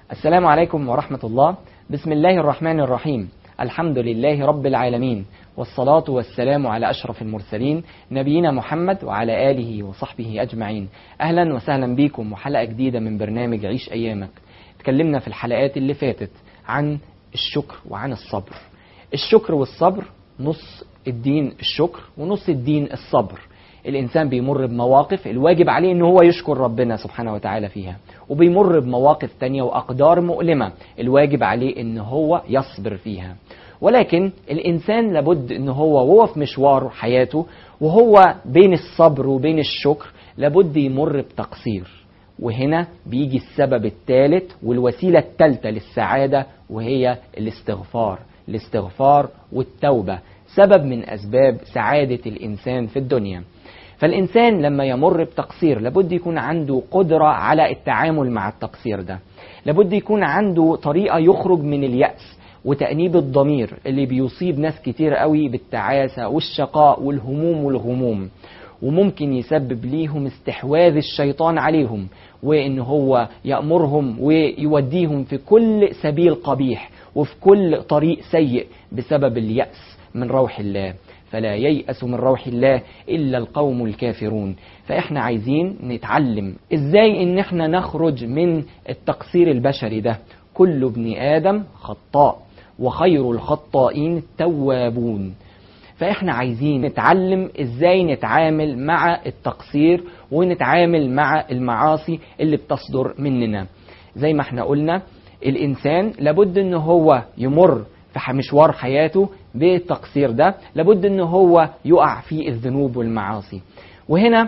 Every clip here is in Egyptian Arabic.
السلام عليكم ورحمة الله بسم الله الرحمن الرحيم الحمد لله رب العالمين والصلاة والسلام على أشرف المرسلين نبينا محمد وعلى آله وصحبه أجمعين أهلا وسهلا بكم وحلقة جديدة من برنامج عيش أيامك تكلمنا في الحلقات اللي فاتت عن الشكر وعن الصبر الشكر والصبر نص الدين الشكر ونص الدين الصبر الإنسان بيمر بمواقف الواجب عليه إن هو يشكر ربنا سبحانه وتعالى فيها وبيمر بمواقف تانية وأقدار مؤلمة الواجب عليه إن هو يصبر فيها ولكن الإنسان لابد إن هو وهو في مشوار حياته وهو بين الصبر وبين الشكر لابد يمر بتقصير وهنا بيجي السبب الثالث والوسيلة الثالثة للسعادة وهي الاستغفار الاستغفار والتوبة سبب من أسباب سعادة الإنسان في الدنيا فالإنسان لما يمر بتقصير لابد يكون عنده قدرة على التعامل مع التقصير ده لابد يكون عنده طريقة يخرج من اليأس وتأنيب الضمير اللي بيصيب ناس كتير قوي بالتعاسة والشقاء والهموم والغموم وممكن يسبب ليهم استحواذ الشيطان عليهم وان هو يأمرهم ويوديهم في كل سبيل قبيح وفي كل طريق سيء بسبب اليأس من روح الله فلا ييأس من روح الله إلا القوم الكافرون فإحنا عايزين نتعلم إزاي إن إحنا نخرج من التقصير البشري ده كل ابن آدم خطاء وخير الخطائين التوابون فإحنا عايزين نتعلم إزاي نتعامل مع التقصير ونتعامل مع المعاصي اللي بتصدر مننا زي ما احنا قلنا الإنسان لابد إن هو يمر في مشوار حياته بالتقصير ده لابد ان هو يقع في الذنوب والمعاصي وهنا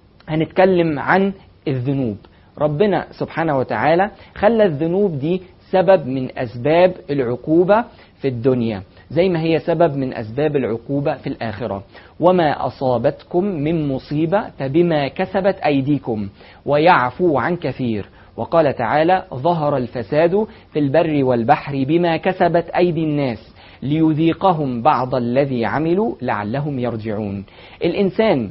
هنتكلم عن الذنوب ربنا سبحانه وتعالى خلى الذنوب دي سبب من اسباب العقوبه في الدنيا زي ما هي سبب من اسباب العقوبه في الاخره وما اصابتكم من مصيبه فبما كسبت ايديكم ويعفو عن كثير وقال تعالى ظهر الفساد في البر والبحر بما كسبت ايدي الناس ليذيقهم بعض الذي عملوا لعلهم يرجعون الانسان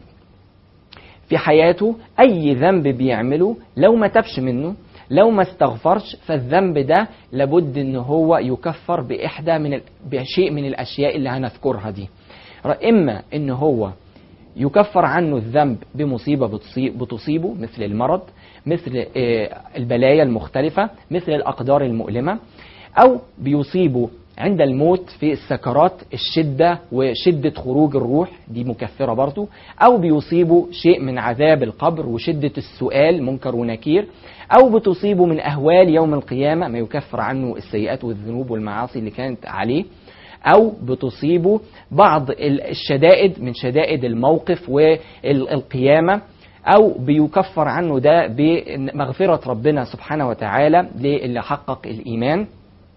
في حياته اي ذنب بيعمله لو ما تبش منه لو ما استغفرش فالذنب ده لابد ان هو يكفر باحدى من بشيء من الاشياء اللي هنذكرها دي اما ان هو يكفر عنه الذنب بمصيبة بتصيبه مثل المرض مثل البلايا المختلفة مثل الأقدار المؤلمة أو بيصيبه عند الموت في السكرات الشدة وشدة خروج الروح دي مكفرة برضو أو بيصيبه شيء من عذاب القبر وشدة السؤال منكر ونكير أو بتصيبه من أهوال يوم القيامة ما يكفر عنه السيئات والذنوب والمعاصي اللي كانت عليه أو بتصيبه بعض الشدائد من شدائد الموقف والقيامة أو بيكفر عنه ده بمغفرة ربنا سبحانه وتعالى للي حقق الإيمان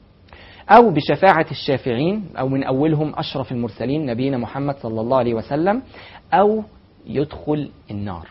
أو بشفاعة الشافعين أو من أولهم أشرف المرسلين نبينا محمد صلى الله عليه وسلم أو يدخل النار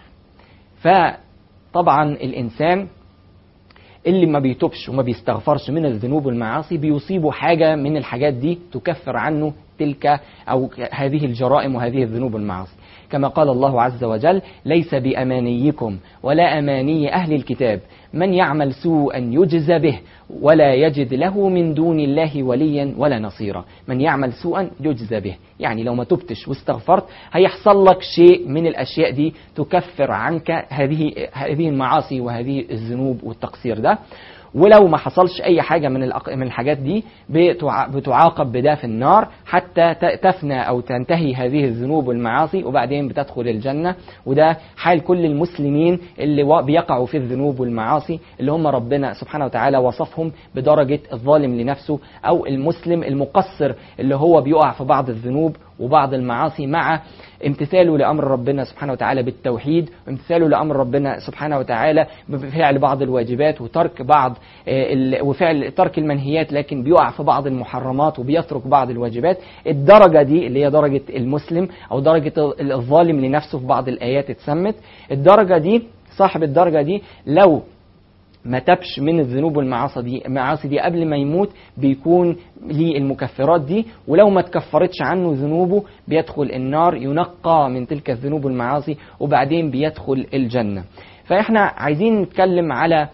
فطبعا الإنسان اللي ما بيتوبش وما بيستغفرش من الذنوب والمعاصي بيصيبه حاجة من الحاجات دي تكفر عنه تلك أو هذه الجرائم وهذه الذنوب والمعاصي كما قال الله عز وجل ليس بأمانيكم ولا أماني أهل الكتاب من يعمل سوءا يجزى به ولا يجد له من دون الله وليا ولا نصيرا من يعمل سوءا يجزى به يعني لو ما تبتش واستغفرت هيحصل لك شيء من الأشياء دي تكفر عنك هذه هذه المعاصي وهذه الذنوب والتقصير ده ولو ما حصلش اي حاجه من من الحاجات دي بتعاقب بده في النار حتى تفنى او تنتهي هذه الذنوب والمعاصي وبعدين بتدخل الجنه وده حال كل المسلمين اللي بيقعوا في الذنوب والمعاصي اللي هم ربنا سبحانه وتعالى وصفهم بدرجه الظالم لنفسه او المسلم المقصر اللي هو بيقع في بعض الذنوب وبعض المعاصي مع امتثاله لامر ربنا سبحانه وتعالى بالتوحيد وامتثاله لامر ربنا سبحانه وتعالى بفعل بعض الواجبات وترك بعض وفعل ترك المنهيات لكن بيقع في بعض المحرمات وبيترك بعض الواجبات الدرجه دي اللي هي درجه المسلم او درجه الظالم لنفسه في بعض الايات اتسمت الدرجه دي صاحب الدرجه دي لو ما تبش من الذنوب والمعاصي دي المعاصي دي قبل ما يموت بيكون ليه المكفرات دي ولو ما تكفرتش عنه ذنوبه بيدخل النار ينقى من تلك الذنوب والمعاصي وبعدين بيدخل الجنة فاحنا عايزين نتكلم على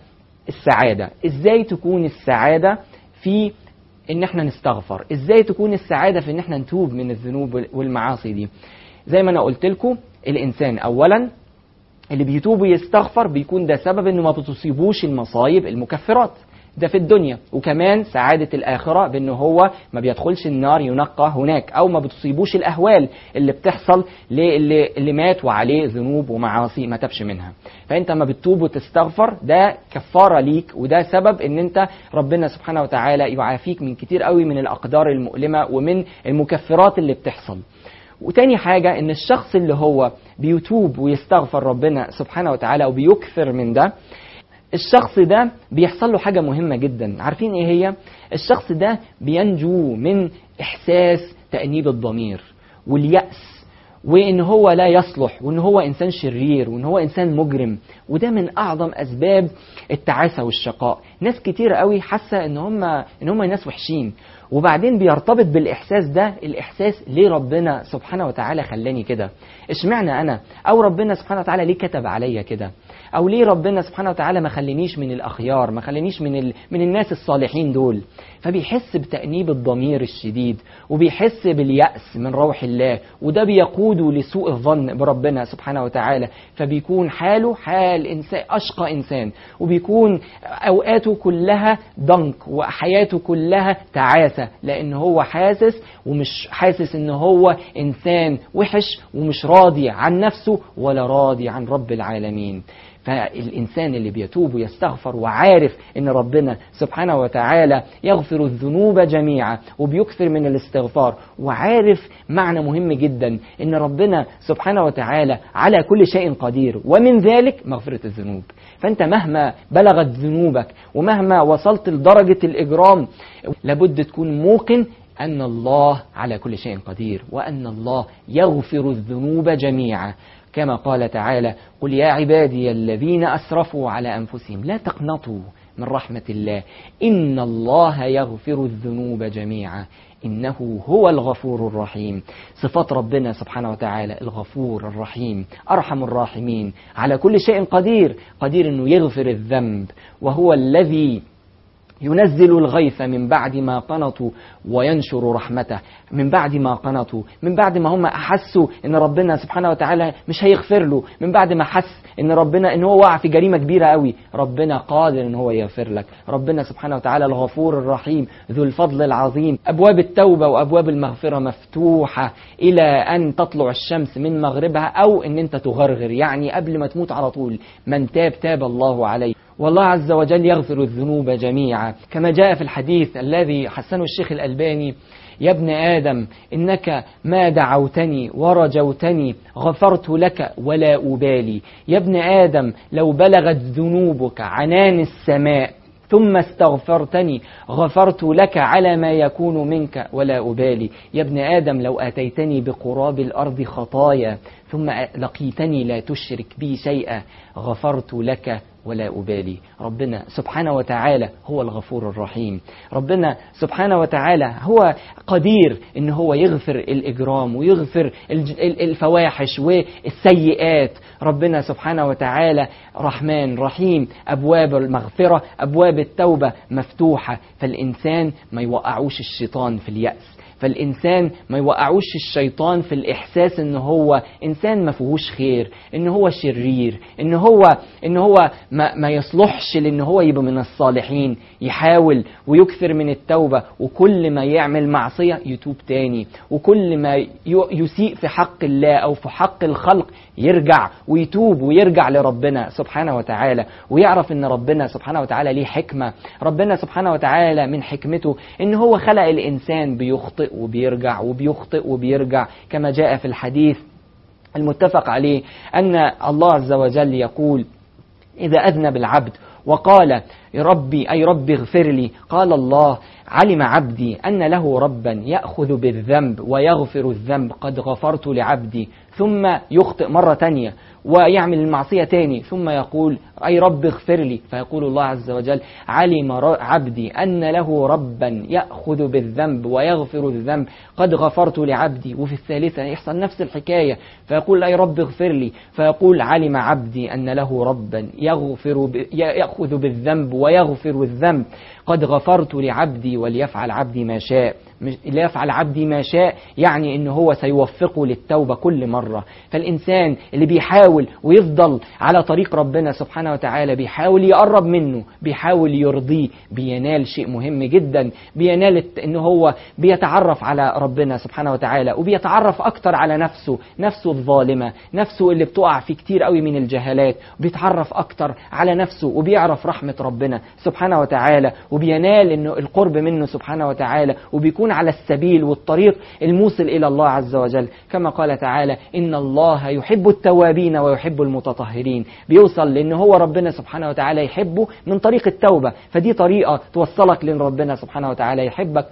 السعادة ازاي تكون السعادة في ان احنا نستغفر ازاي تكون السعادة في ان احنا نتوب من الذنوب والمعاصي دي زي ما انا قلت لكم الانسان اولا اللي بيتوب ويستغفر بيكون ده سبب انه ما بتصيبوش المصايب المكفرات ده في الدنيا وكمان سعادة الآخرة بأنه هو ما بيدخلش النار ينقى هناك أو ما بتصيبوش الأهوال اللي بتحصل اللي, اللي مات وعليه ذنوب ومعاصي ما تبش منها فأنت ما بتتوب وتستغفر ده كفارة ليك وده سبب أن أنت ربنا سبحانه وتعالى يعافيك من كتير قوي من الأقدار المؤلمة ومن المكفرات اللي بتحصل وتاني حاجة ان الشخص اللي هو بيتوب ويستغفر ربنا سبحانه وتعالى وبيكثر من ده الشخص ده بيحصل له حاجة مهمة جدا عارفين ايه هي الشخص ده بينجو من احساس تأنيب الضمير واليأس وان هو لا يصلح وان هو انسان شرير وان هو انسان مجرم وده من اعظم اسباب التعاسه والشقاء ناس كتير قوي حاسه ان هم ان هم ناس وحشين وبعدين بيرتبط بالاحساس ده الاحساس ليه ربنا سبحانه وتعالى خلاني كده اشمعنى انا او ربنا سبحانه وتعالى ليه كتب عليا كده او ليه ربنا سبحانه وتعالى ما خلينيش من الاخيار ما خلينيش من ال... من الناس الصالحين دول فبيحس بتانيب الضمير الشديد وبيحس بالياس من روح الله وده بيقوده لسوء الظن بربنا سبحانه وتعالى فبيكون حاله حال انسان اشقى انسان وبيكون اوقاته كلها ضنك وحياته كلها تعاسه لان هو حاسس ومش حاسس ان هو انسان وحش ومش راضي عن نفسه ولا راضي عن رب العالمين فالإنسان اللي بيتوب ويستغفر وعارف إن ربنا سبحانه وتعالى يغفر الذنوب جميعا وبيكثر من الاستغفار وعارف معنى مهم جدا إن ربنا سبحانه وتعالى على كل شيء قدير ومن ذلك مغفرة الذنوب فأنت مهما بلغت ذنوبك ومهما وصلت لدرجة الإجرام لابد تكون موقن أن الله على كل شيء قدير وأن الله يغفر الذنوب جميعا كما قال تعالى قل يا عبادي الذين أسرفوا على أنفسهم لا تقنطوا من رحمة الله إن الله يغفر الذنوب جميعا إنه هو الغفور الرحيم صفات ربنا سبحانه وتعالى الغفور الرحيم أرحم الراحمين على كل شيء قدير قدير أنه يغفر الذنب وهو الذي ينزل الغيث من بعد ما قنطوا وينشر رحمته من بعد ما قنطوا من بعد ما هم أحسوا إن ربنا سبحانه وتعالى مش هيغفر له من بعد ما حس إن ربنا إن هو وقع في جريمة كبيرة قوي ربنا قادر إن هو يغفر لك ربنا سبحانه وتعالى الغفور الرحيم ذو الفضل العظيم أبواب التوبة وأبواب المغفرة مفتوحة إلى أن تطلع الشمس من مغربها أو إن أنت تغرغر يعني قبل ما تموت على طول من تاب تاب الله عليه والله عز وجل يغفر الذنوب جميعا كما جاء في الحديث الذي حسنه الشيخ الألباني يا ابن آدم إنك ما دعوتني ورجوتني غفرت لك ولا أبالي يا ابن آدم لو بلغت ذنوبك عنان السماء ثم استغفرتني غفرت لك على ما يكون منك ولا أبالي يا ابن آدم لو أتيتني بقراب الأرض خطايا ثم لقيتني لا تشرك بي شيئا غفرت لك ولا أبالي ربنا سبحانه وتعالى هو الغفور الرحيم ربنا سبحانه وتعالى هو قدير ان هو يغفر الإجرام ويغفر الفواحش والسيئات ربنا سبحانه وتعالى رحمن رحيم أبواب المغفرة أبواب التوبة مفتوحة فالإنسان ما يوقعوش الشيطان في اليأس فالإنسان ما يوقعوش الشيطان في الإحساس إن هو إنسان ما فيهوش خير إن هو شرير إن هو إن هو ما, ما يصلحش لإن هو يبقى من الصالحين يحاول ويكثر من التوبة وكل ما يعمل معصية يتوب تاني وكل ما يسيء في حق الله أو في حق الخلق يرجع ويتوب ويرجع لربنا سبحانه وتعالى ويعرف ان ربنا سبحانه وتعالى ليه حكمة ربنا سبحانه وتعالى من حكمته ان هو خلق الانسان بيخطئ وبيرجع وبيخطئ وبيرجع كما جاء في الحديث المتفق عليه ان الله عز وجل يقول اذا اذنب العبد وقال يا ربي أي ربي اغفر لي قال الله علم عبدي أن له ربا يأخذ بالذنب ويغفر الذنب قد غفرت لعبدي ثم يخطئ مرة تانية ويعمل المعصية تاني ثم يقول أي رب اغفر لي فيقول الله عز وجل علم عبدي أن له ربا يأخذ بالذنب ويغفر الذنب قد غفرت لعبدي وفي الثالثة يحصل نفس الحكاية فيقول أي رب اغفر لي فيقول علم عبدي أن له ربا يغفر ب... يأخذ بالذنب ويغفر الذنب قد غفرت لعبدي وليفعل عبدي ما شاء مش- ليفعل عبدي ما شاء يعني ان هو سيوفقه للتوبة كل مرة فالإنسان اللي بيحاول ويفضل على طريق ربنا سبحانه وتعالى بيحاول يقرب منه بيحاول يرضيه بينال شيء مهم جدا بينال الت- ان هو بيتعرف على ربنا سبحانه وتعالى وبيتعرف اكتر على نفسه نفسه الظالمة نفسه اللي بتقع في كتير قوي من الجهالات بيتعرف اكتر على نفسه وبيعرف رحمة ربنا سبحانه وتعالى وبينال انه القرب منه سبحانه وتعالى وبيكون على السبيل والطريق الموصل الى الله عز وجل كما قال تعالى ان الله يحب التوابين ويحب المتطهرين بيوصل لان هو ربنا سبحانه وتعالى يحبه من طريق التوبة فدي طريقة توصلك لان ربنا سبحانه وتعالى يحبك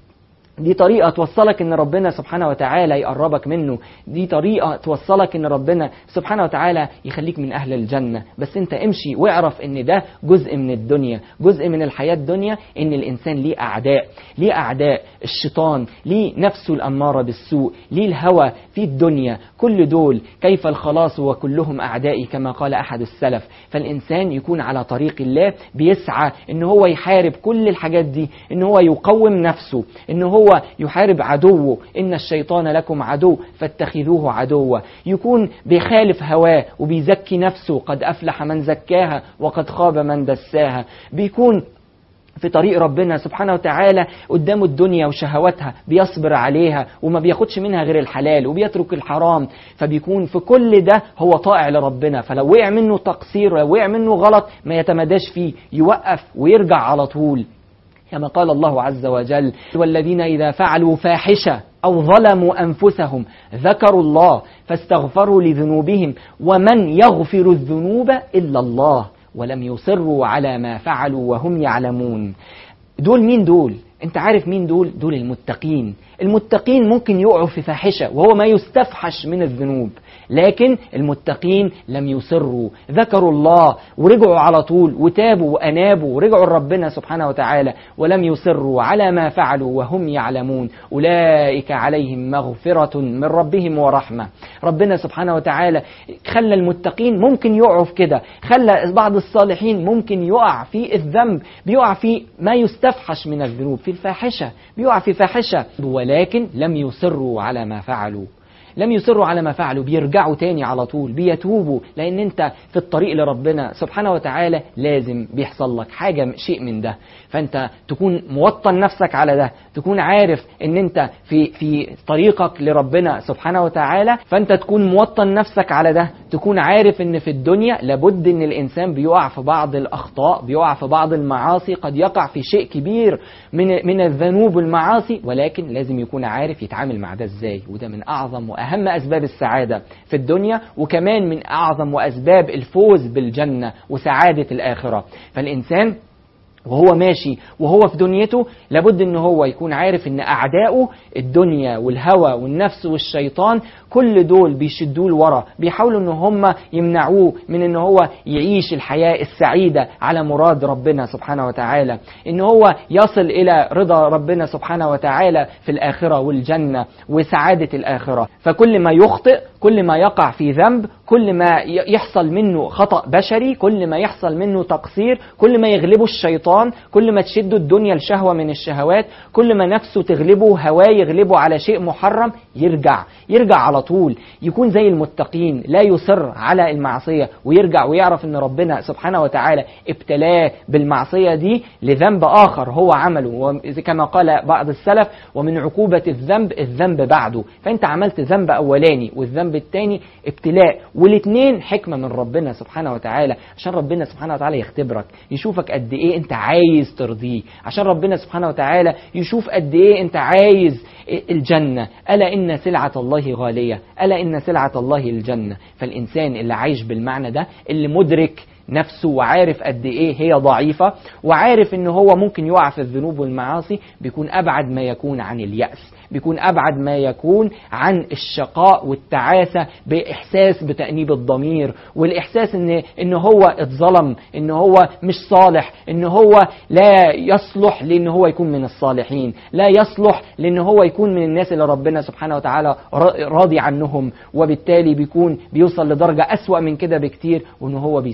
دي طريقة توصلك ان ربنا سبحانه وتعالى يقربك منه دي طريقة توصلك ان ربنا سبحانه وتعالى يخليك من اهل الجنة بس انت امشي واعرف ان ده جزء من الدنيا جزء من الحياة الدنيا ان الانسان ليه اعداء ليه اعداء الشيطان ليه نفسه الامارة بالسوء ليه الهوى في الدنيا كل دول كيف الخلاص وكلهم اعدائي كما قال احد السلف فالانسان يكون على طريق الله بيسعى ان هو يحارب كل الحاجات دي ان هو يقوم نفسه ان هو يحارب عدوه ان الشيطان لكم عدو فاتخذوه عدوا يكون بيخالف هواه وبيزكي نفسه قد افلح من زكاها وقد خاب من دساها بيكون في طريق ربنا سبحانه وتعالى قدامه الدنيا وشهواتها بيصبر عليها وما بياخدش منها غير الحلال وبيترك الحرام فبيكون في كل ده هو طائع لربنا فلو وقع منه تقصير لو وقع منه غلط ما يتمداش فيه يوقف ويرجع على طول كما قال الله عز وجل والذين إذا فعلوا فاحشة أو ظلموا أنفسهم ذكروا الله فاستغفروا لذنوبهم ومن يغفر الذنوب إلا الله ولم يصروا على ما فعلوا وهم يعلمون دول مين دول انت عارف مين دول دول المتقين المتقين ممكن يقعوا في فاحشة وهو ما يستفحش من الذنوب لكن المتقين لم يصروا ذكروا الله ورجعوا على طول وتابوا وأنابوا ورجعوا لربنا سبحانه وتعالى ولم يصروا على ما فعلوا وهم يعلمون أولئك عليهم مغفرة من ربهم ورحمة ربنا سبحانه وتعالى خلى المتقين ممكن يقعوا في كده خلى بعض الصالحين ممكن يقع في الذنب بيقع في ما يستفحش من الذنوب في الفاحشة بيقع في فاحشة ولكن لم يصروا على ما فعلوا لم يصروا على ما فعلوا بيرجعوا تاني على طول بيتوبوا لان انت في الطريق لربنا سبحانه وتعالى لازم بيحصل لك حاجة شيء من ده فانت تكون موطن نفسك على ده تكون عارف ان انت في في طريقك لربنا سبحانه وتعالى فانت تكون موطن نفسك على ده تكون عارف ان في الدنيا لابد ان الانسان بيقع في بعض الاخطاء بيقع في بعض المعاصي قد يقع في شيء كبير من من الذنوب والمعاصي ولكن لازم يكون عارف يتعامل مع ده ازاي وده من اعظم واهم اسباب السعاده في الدنيا وكمان من اعظم واسباب الفوز بالجنه وسعاده الاخره فالانسان وهو ماشي وهو في دنيته لابد ان هو يكون عارف ان اعدائه الدنيا والهوى والنفس والشيطان كل دول بيشدوه لورا بيحاولوا ان هم يمنعوه من ان هو يعيش الحياة السعيدة على مراد ربنا سبحانه وتعالى ان هو يصل الى رضا ربنا سبحانه وتعالى في الاخرة والجنة وسعادة الاخرة فكل ما يخطئ كل ما يقع في ذنب كل ما يحصل منه خطأ بشري كل ما يحصل منه تقصير كل ما يغلبه الشيطان كل ما تشده الدنيا الشهوة من الشهوات كل ما نفسه تغلبه هواه يغلبه على شيء محرم يرجع يرجع على طول يكون زي المتقين لا يصر على المعصية ويرجع ويعرف ان ربنا سبحانه وتعالى ابتلاه بالمعصية دي لذنب آخر هو عمله كما قال بعض السلف ومن عقوبة الذنب الذنب بعده فانت عملت ذنب أولاني والذنب الثاني ابتلاء والاثنين حكمة من ربنا سبحانه وتعالى عشان ربنا سبحانه وتعالى يختبرك يشوفك قد ايه انت عايز ترضيه عشان ربنا سبحانه وتعالى يشوف قد ايه انت عايز الجنة ألا إن سلعة الله غالية ألا إن سلعة الله الجنة فالإنسان اللي عايش بالمعنى ده اللي مدرك نفسه وعارف قد ايه هي ضعيفة وعارف ان هو ممكن يقع في الذنوب والمعاصي بيكون ابعد ما يكون عن اليأس بيكون ابعد ما يكون عن الشقاء والتعاسة باحساس بتأنيب الضمير والاحساس ان ان هو اتظلم ان هو مش صالح ان هو لا يصلح لان هو يكون من الصالحين لا يصلح لان هو يكون من الناس اللي ربنا سبحانه وتعالى راضي عنهم وبالتالي بيكون بيوصل لدرجة اسوأ من كده بكتير وان هو بيسيء الظن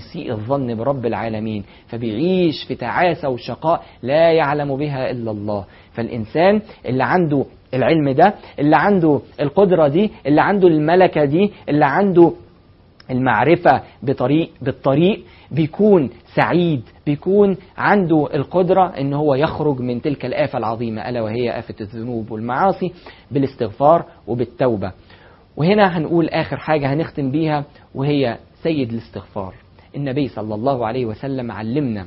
الظن برب العالمين فبيعيش في تعاسة وشقاء لا يعلم بها إلا الله فالإنسان اللي عنده العلم ده اللي عنده القدرة دي اللي عنده الملكة دي اللي عنده المعرفة بطريق بالطريق بيكون سعيد بيكون عنده القدرة ان هو يخرج من تلك الآفة العظيمة ألا وهي آفة الذنوب والمعاصي بالاستغفار وبالتوبة وهنا هنقول آخر حاجة هنختم بيها وهي سيد الاستغفار النبي صلى الله عليه وسلم علمنا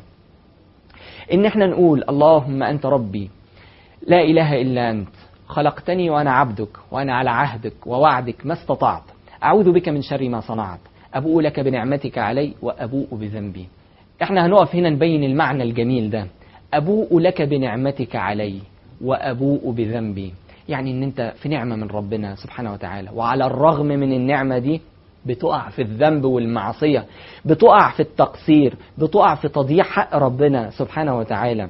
ان احنا نقول اللهم انت ربي لا اله الا انت خلقتني وانا عبدك وانا على عهدك ووعدك ما استطعت اعوذ بك من شر ما صنعت ابوء لك بنعمتك علي وابوء بذنبي احنا هنقف هنا نبين المعنى الجميل ده ابوء لك بنعمتك علي وابوء بذنبي يعني ان انت في نعمه من ربنا سبحانه وتعالى وعلى الرغم من النعمه دي بتقع في الذنب والمعصيه بتقع في التقصير بتقع في تضييع حق ربنا سبحانه وتعالى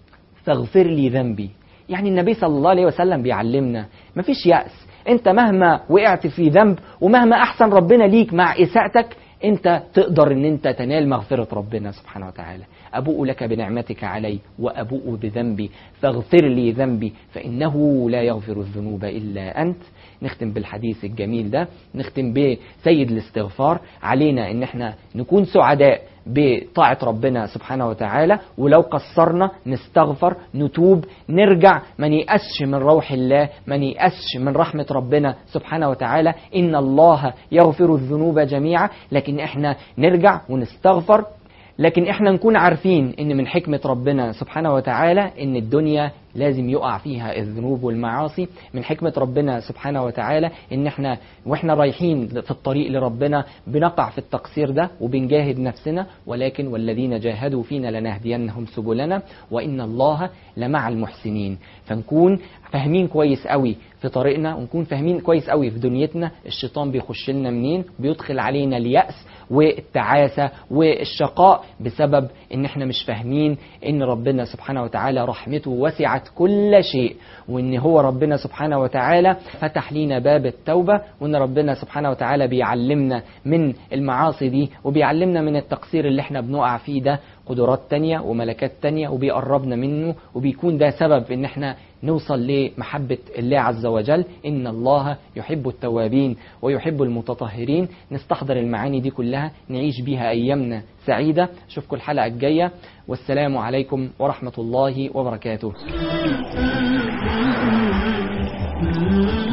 فاغفر لي ذنبي يعني النبي صلى الله عليه وسلم بيعلمنا مفيش يأس انت مهما وقعت في ذنب ومهما احسن ربنا ليك مع اساءتك انت تقدر ان انت تنال مغفرة ربنا سبحانه وتعالى ابوء لك بنعمتك علي وابوء بذنبي فاغفر لي ذنبي فانه لا يغفر الذنوب الا انت نختم بالحديث الجميل ده نختم بسيد الاستغفار علينا ان احنا نكون سعداء بطاعة ربنا سبحانه وتعالى ولو قصرنا نستغفر نتوب نرجع ما نيأسش من روح الله ما نيأسش من رحمة ربنا سبحانه وتعالى إن الله يغفر الذنوب جميعا لكن احنا نرجع ونستغفر لكن احنا نكون عارفين ان من حكمة ربنا سبحانه وتعالى ان الدنيا لازم يقع فيها الذنوب والمعاصي من حكمة ربنا سبحانه وتعالى ان احنا واحنا رايحين في الطريق لربنا بنقع في التقصير ده وبنجاهد نفسنا ولكن والذين جاهدوا فينا لنهدينهم سبلنا وان الله لمع المحسنين فنكون فاهمين كويس قوي في طريقنا ونكون فاهمين كويس قوي في دنيتنا الشيطان بيخش لنا منين بيدخل علينا اليأس والتعاسة والشقاء بسبب ان احنا مش فاهمين ان ربنا سبحانه وتعالى رحمته وسعت كل شيء وان هو ربنا سبحانه وتعالى فتح لينا باب التوبة وان ربنا سبحانه وتعالى بيعلمنا من المعاصي دي وبيعلمنا من التقصير اللي احنا بنقع فيه ده قدرات تانية وملكات تانية وبيقربنا منه وبيكون ده سبب ان احنا نوصل لمحبة الله عز وجل إن الله يحب التوابين ويحب المتطهرين نستحضر المعاني دي كلها نعيش بيها أيامنا سعيدة أشوفكم الحلقة الجاية والسلام عليكم ورحمة الله وبركاته